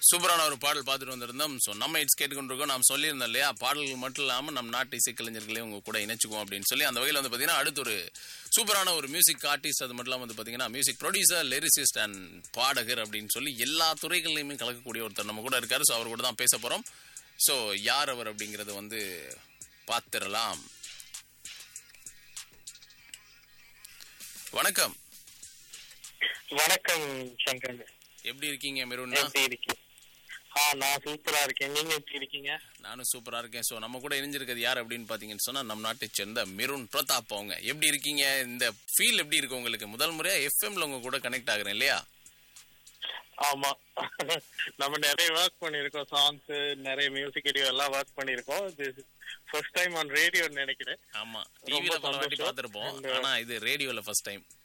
சூப்பரான ஒரு பாடல் பார்த்துட்டு வந்திருந்தோம் ஸோ நம்ம இட்ஸ் கேட்டுக்கொண்டிருக்கோம் நாம் சொல்லியிருந்தோம் இல்லையா பாடல்கள் மட்டும் இல்லாமல் நம்ம நாட்டு இசைக்கலைஞர்களையும் உங்க கூட இணைச்சுக்குவோம் அப்படின்னு சொல்லி அந்த வகையில் வந்து பார்த்தீங்கன்னா அடுத்து ஒரு சூப்பரான ஒரு மியூசிக் ஆர்டிஸ்ட் அது மட்டும் இல்லாமல் வந்து பார்த்தீங்கன்னா மியூசிக் ப்ரொடியூசர் லிரிசிஸ்ட் அண்ட் பாடகர் அப்படின்னு சொல்லி எல்லா துறைகள்லையுமே கலக்கக்கூடிய ஒருத்தர் நம்ம கூட இருக்காரு ஸோ அவர் கூட தான் பேச போகிறோம் ஸோ யார் அவர் அப்படிங்கிறத வந்து பார்த்துடலாம் வணக்கம் வணக்கம் சங்கர் எப்படி இருக்கீங்க மெருன்னா எப்படி இருக்கீங்க ஆ நான் சூப்பரா இருக்கேன் நீங்க எப்படி இருக்கீங்க நானும் சூப்பரா இருக்கேன் ஸோ நம்ம கூட இணைஞ்சிருக்கிறது யார் அப்படின்னு பாத்தீங்கன்னு சொன்னா நம்ம நாட்டை சேர்ந்த மிருன் பிரதாப் அவங்க எப்படி இருக்கீங்க இந்த ஃபீல் எப்படி இருக்கு உங்களுக்கு முதல் முறையா எஃப்எம்ல உங்க கூட கனெக்ட் ஆகுறேன் இல்லையா ஆமா நம்ம நிறைய ஒர்க் பண்ணிருக்கோம் சாங்ஸ் நிறைய மியூசிக் வீடியோ எல்லாம் ஒர்க் பண்ணிருக்கோம் இது ஃபர்ஸ்ட் டைம் ஆன் ரேடியோ நினைக்கிறேன் ஆமா டிவில பல வாட்டி சந்தோஷம். பார்த்திருப்போம் And, ஆனா இது ரேடியோல ஃபர்ஸ்ட் டைம்